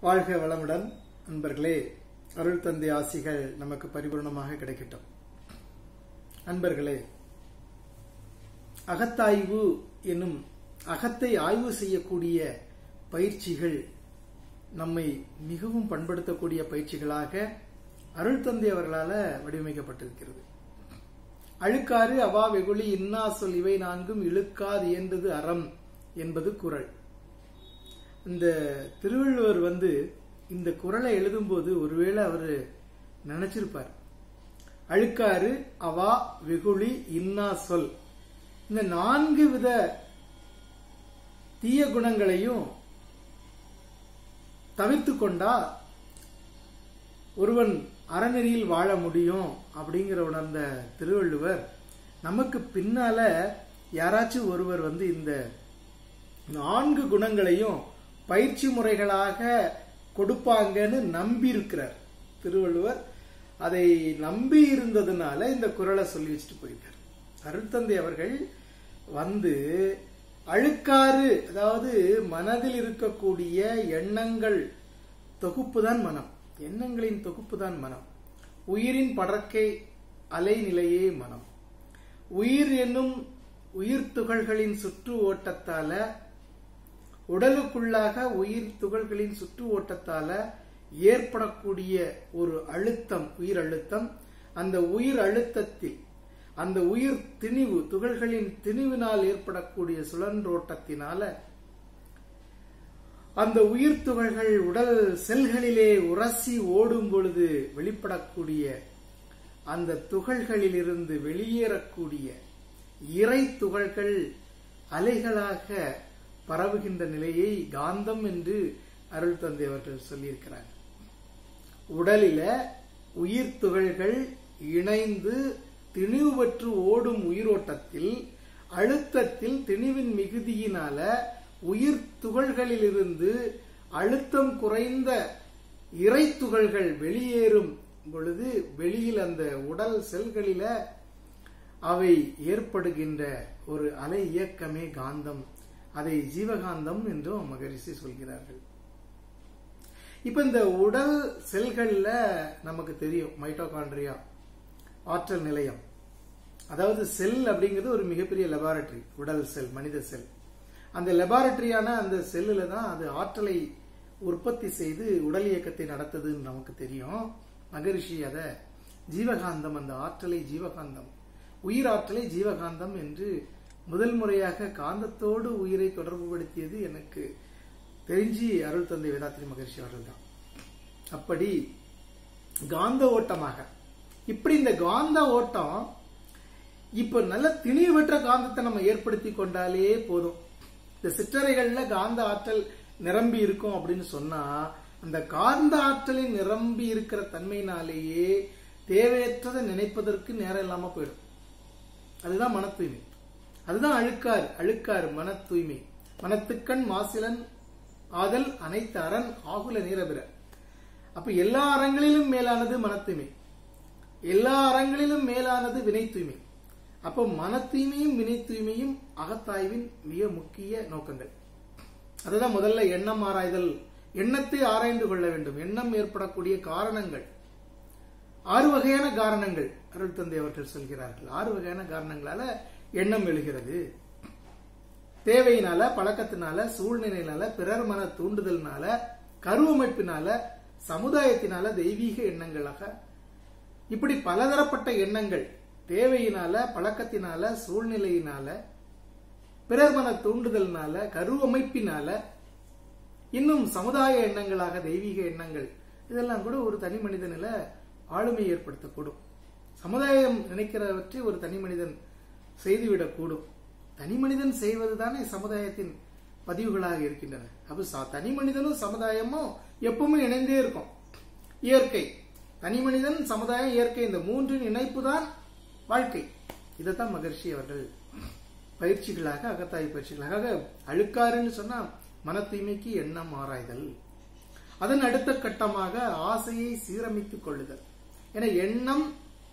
வாழ்க வளமுடன் அன்பர்களே அருள் தந்தை ஆசிகள் நமக்கு பரிபூர்ணமாக கிடைக்கட்டும் அன்பர்களே அகத்தாய்வு என்னும் அகத்தை ஆய்வு செய்யக்கூடிய பயிற்சிகள் நம்மை மிகவும் பண்படுத்தக்கூடிய பயிற்சிகளாக அருள் தந்தை அவர்களால வடிவமைக்கப்பட்டிருக்கிறது அழுக்காறு அவா வெகுளி இன்னா சொல் இவை நான்கும் இழுக்காது இயன்றது அறம் என்பது குரல் இந்த திருவள்ளுவர் வந்து இந்த குரலை எழுதும்போது ஒருவேளை அவர் நினைச்சிருப்பார் அழுக்காறு அவா வெகுளி இன்னா சொல் இந்த நான்கு வித தீய குணங்களையும் தவிர்த்து கொண்டா ஒருவன் அறநெறியில் வாழ முடியும் அப்படிங்கிற உணர்ந்த திருவள்ளுவர் நமக்கு பின்னால யாராச்சும் ஒருவர் வந்து இந்த நான்கு குணங்களையும் பயிற்சி முறைகளாக கொடுப்பாங்கன்னு நம்பி இருக்கிறார் திருவள்ளுவர் அதை நம்பி இருந்ததுனால இந்த குரலை சொல்லி வச்சுட்டு போயிருக்கார் அருட்தந்தை அவர்கள் வந்து அழுக்காறு அதாவது மனதில் இருக்கக்கூடிய எண்ணங்கள் தொகுப்பு தான் மனம் எண்ணங்களின் தொகுப்பு தான் மனம் உயிரின் படற்கை அலைநிலையே மனம் உயிர் என்னும் உயிர் துகள்களின் சுற்று ஓட்டத்தால உடலுக்குள்ளாக உயிர் துகள்களின் சுற்று ஓட்டத்தால ஏற்படக்கூடிய ஒரு அழுத்தம் உயிர் அழுத்தம் அந்த உயிர் அழுத்தத்தில் அந்த உயிர் திணிவு துகள்களின் திணிவினால் ஏற்படக்கூடிய சுழன்றோட்டத்தினால அந்த உயிர் துகள்கள் உடல் செல்களிலே உரசி ஓடும் பொழுது வெளிப்படக்கூடிய அந்த துகள்களிலிருந்து வெளியேறக்கூடிய இறை துகள்கள் அலைகளாக பரவுகின்ற நிலையை காந்தம் என்று அருள் தந்தை அவர்கள் சொல்லியிருக்கிறார் உடலில உயிர் துகள்கள் இணைந்து திணிவு பெற்று ஓடும் உயிரோட்டத்தில் அழுத்தத்தில் திணிவின் மிகுதியினால உயிர் துகள்களிலிருந்து அழுத்தம் குறைந்த இறை துகள்கள் வெளியேறும் பொழுது வெளியில் அந்த உடல் செல்களில அவை ஏற்படுகின்ற ஒரு அலை இயக்கமே காந்தம் அதை ஜீவகாந்தம் என்றும் மகரிஷி சொல்கிறார்கள் இப்ப இந்த உடல் செல்கள்ல நமக்கு தெரியும் மைட்டோகாண்ட்ரியா ஆற்றல் நிலையம் அதாவது செல் அப்படிங்கிறது ஒரு மிகப்பெரிய லெபார்டரி உடல் செல் மனித செல் அந்த லெபார்டரியான அந்த செல்லுல தான் அது ஆற்றலை உற்பத்தி செய்து உடல் இயக்கத்தை நடத்துதுன்னு நமக்கு தெரியும் மகரிஷி அத ஜீவகாந்தம் அந்த ஆற்றலை ஜீவகாந்தம் உயிர் ஆற்றலை ஜீவகாந்தம் என்று முதல் முறையாக காந்தத்தோடு உயிரை தொடர்புபடுத்தியது எனக்கு தெரிஞ்சு அருள் தந்தை வேதாத்திரி மகர்ஷி அவர்கள் தான் அப்படி காந்த ஓட்டமாக இப்படி இந்த காந்த ஓட்டம் இப்ப நல்ல திணிவு பெற்ற காந்தத்தை நம்ம ஏற்படுத்தி கொண்டாலே போதும் இந்த சிற்றறைகள்ல காந்த ஆற்றல் நிரம்பி இருக்கும் அப்படின்னு சொன்னா அந்த காந்த ஆற்றலில் நிரம்பி இருக்கிற தன்மையினாலேயே தேவையற்றதை நினைப்பதற்கு நேரம் இல்லாம போயிடும் அதுதான் மன தூய்மை அதுதான் அழுக்கார் அழுக்கார் மன தூய்மை மனத்துக்கண் மாசிலன் ஆதல் அனைத்து அரண் ஆகுல நீரபிற அப்ப எல்லா அறங்களிலும் மேலானது மன தூய்மை எல்லா அறங்களிலும் மேலானது வினை தூய்மை அப்போ மன தூய்மையும் வினை தூய்மையும் அகத்தாய்வின் மிக முக்கிய நோக்கங்கள் அதுதான் முதல்ல எண்ணம் ஆராய்தல் எண்ணத்தை ஆராய்ந்து கொள்ள வேண்டும் எண்ணம் ஏற்படக்கூடிய காரணங்கள் ஆறு வகையான காரணங்கள் அருள் தந்தை அவர்கள் சொல்கிறார்கள் ஆறு வகையான காரணங்களால எண்ணம் எழுகிறது தேவையினால பழக்கத்தினால சூழ்நிலையினால பிறர் மன தூண்டுதல்னால கருவமைப்பினால சமுதாயத்தினால தெய்வீக எண்ணங்களாக இப்படி பலதரப்பட்ட எண்ணங்கள் தேவையினால பழக்கத்தினால சூழ்நிலையினால பிறர் மன தூண்டுதல்னால கருவமைப்பினால இன்னும் சமுதாய எண்ணங்களாக தெய்வீக எண்ணங்கள் இதெல்லாம் கூட ஒரு தனி மனிதனில ஆளுமை ஏற்படுத்தக்கூடும் சமுதாயம் நினைக்கிறவற்றை ஒரு தனி மனிதன் செய்துவிடக்கூடும் தனி மனிதன் செய்வது தானே சமுதாயத்தின் பதிவுகளாக இருக்கின்றன அப்ப தனி மனிதனும் சமுதாயமும் எப்பவுமே இணைந்தே இருக்கும் இயற்கை தனி மனிதன் சமுதாயம் இயற்கை இந்த மூன்றின் இணைப்பு தான் வாழ்க்கை இதைத்தான் மகர்ஷி அவர்கள் பயிற்சிகளாக அகத்தாய் பயிற்சிகளாக அழுக்காருன்னு சொன்னா மன தூய்மைக்கு எண்ணம் ஆராய்தல் அதன் அடுத்த கட்டமாக ஆசையை சீரமைத்துக் கொள்ளுதல் என எண்ணம்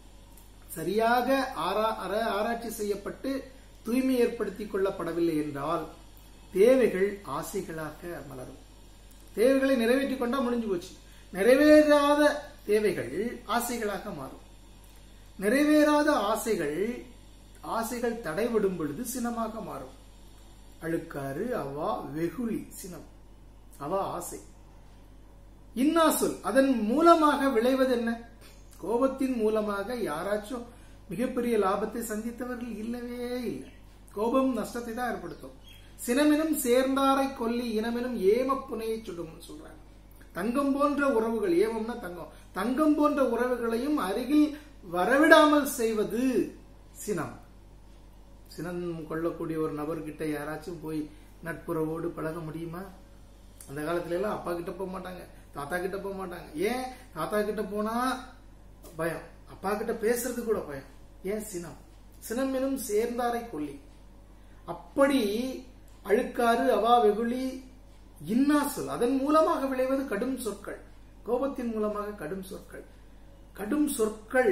சரியாக ஆராய்ச்சி செய்யப்பட்டு தூய்மை ஏற்படுத்திக் கொள்ளப்படவில்லை என்றால் தேவைகள் ஆசைகளாக மலரும் தேவைகளை நிறைவேற்றி கொண்டா முடிஞ்சு போச்சு நிறைவேறாத தேவைகள் ஆசைகளாக மாறும் நிறைவேறாத ஆசைகள் ஆசைகள் தடைபடும் பொழுது சினமாக மாறும் அழுக்காறு அவா வெகுளி சினம் அவா ஆசை இன்னா சொல் அதன் மூலமாக விளைவது என்ன கோபத்தின் மூலமாக யாராச்சும் மிகப்பெரிய லாபத்தை சந்தித்தவர்கள் இல்லவே இல்லை கோபம் நஷ்டத்தை தான் ஏற்படுத்தும் சினமெனும் சேர்ந்தாரை கொல்லி இனமெனும் ஏம புனையை சுடும் சொல்றாங்க தங்கம் போன்ற உறவுகள் ஏமம்னா தங்கம் தங்கம் போன்ற உறவுகளையும் அருகில் வரவிடாமல் செய்வது சினம் சினம் கொள்ளக்கூடிய ஒரு நபர்கிட்ட யாராச்சும் போய் நட்புறவோடு பழக முடியுமா அந்த காலத்துல எல்லாம் அப்பா கிட்ட போக மாட்டாங்க தாத்தா கிட்ட போக மாட்டாங்க ஏன் தாத்தா கிட்ட போனா பயம் அப்பா கிட்ட பேசுறது கூட பயம் ஏன் சினம் சினம் எனும் சேர்ந்தாரை கொல்லி அப்படி அழுக்காறு அவா வெகுளி இன்னா சொல் அதன் மூலமாக விளைவது கடும் சொற்கள் கோபத்தின் மூலமாக கடும் சொற்கள் கடும் சொற்கள்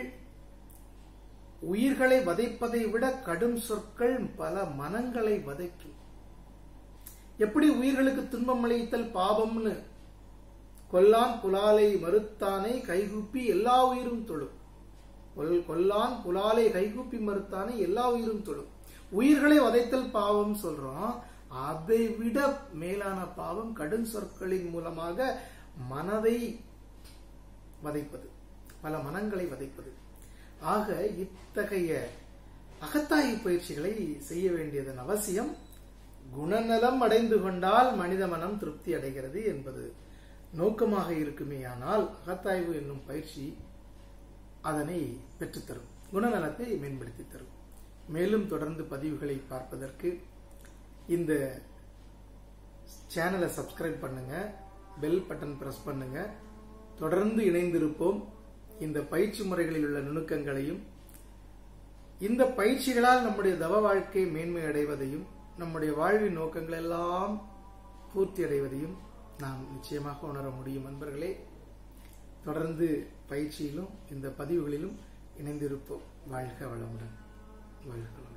உயிர்களை வதைப்பதை விட கடும் சொற்கள் பல மனங்களை வதைக்கும் எப்படி உயிர்களுக்கு துன்பம் அளித்தல் பாவம்னு கொல்லான் புலாலை மறுத்தானை கைகூப்பி எல்லா உயிரும் தொழும் கொல் கொல்லான் புலாலை கைகூப்பி மறுத்தானை எல்லா உயிரும் தொழும் உயிர்களை வதைத்தல் பாவம் சொல்றோம் அதை விட மேலான பாவம் கடும் சொற்களின் மூலமாக மனதை வதைப்பது பல மனங்களை வதைப்பது ஆக இத்தகைய அகத்தாய்வு பயிற்சிகளை செய்ய வேண்டியதன் அவசியம் குணநலம் அடைந்து கொண்டால் மனித மனம் திருப்தி அடைகிறது என்பது நோக்கமாக இருக்குமேயானால் அகத்தாய்வு என்னும் பயிற்சி அதனை பெற்றுத்தரும் குணநலத்தை மேம்படுத்தி தரும் மேலும் தொடர்ந்து பதிவுகளை பார்ப்பதற்கு இந்த சேனலை சப்ஸ்கிரைப் பண்ணுங்க பெல் பட்டன் பிரஸ் பண்ணுங்க தொடர்ந்து இணைந்திருப்போம் இந்த பயிற்சி முறைகளில் உள்ள நுணுக்கங்களையும் இந்த பயிற்சிகளால் நம்முடைய தவ வாழ்க்கை மேன்மை அடைவதையும் நம்முடைய வாழ்வின் நோக்கங்கள் எல்லாம் பூர்த்தி அடைவதையும் நாம் நிச்சயமாக உணர முடியும் நண்பர்களே தொடர்ந்து பயிற்சியிலும் இந்த பதிவுகளிலும் இணைந்திருப்போம் வாழ்க வளமுடன் வாழ்க வளமுடன்